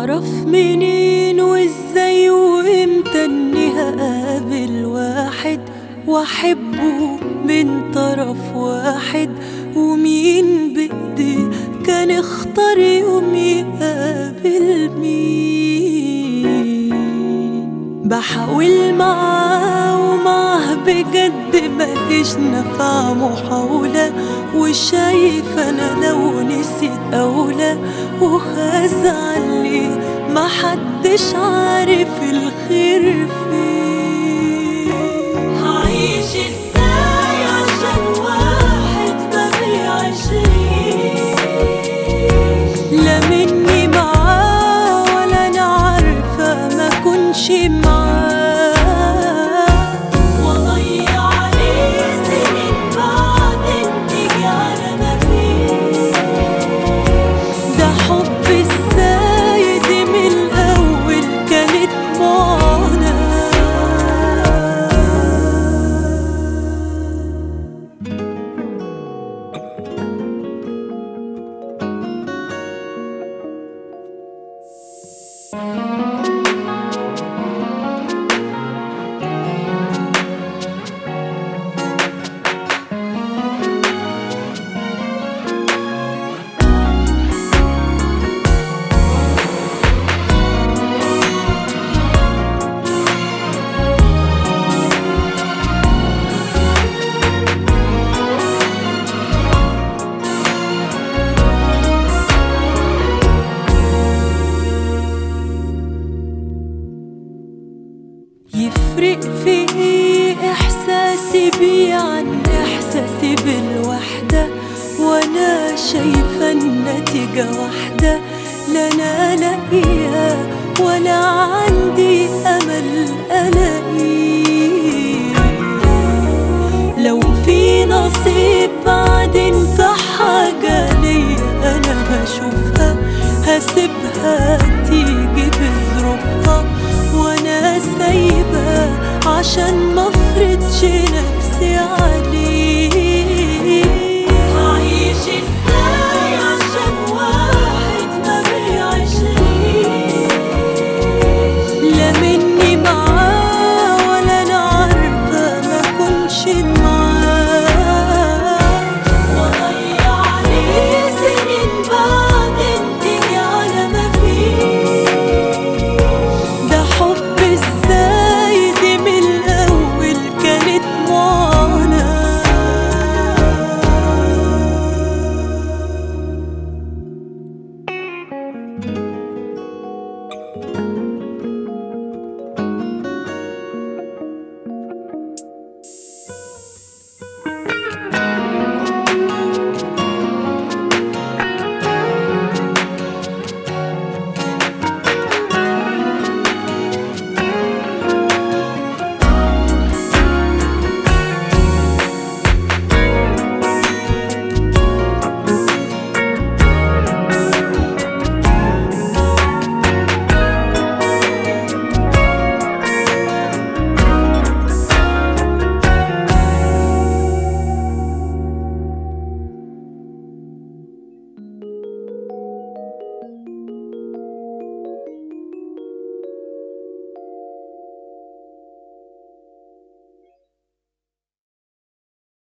اعرف منين وازاي وامتى اني هقابل واحد واحبه من طرف واحد ومين بايدي كان اختار يوم يقابل مين بحاول معاه ومعاه بجد مفيش نفع محاولة وشايف انا لو نسيت اولى وهزعل ليه محدش عارف الخير فين هعيش ازاي عشان واحد ما بيعيشنيش لا مني معاه ولا انا عارفه ما كنش معاه واضيع عليه سنين بعدين تيجي على ما فيش ده حب ازاي دي من الاول كانت معاناه يفرق في ايه احساسي بيه عن احساسي بالوحدة وانا شايفة النتيجة واحدة لا انا لاقيها ولا عندي امل الاقيه لو في نصيب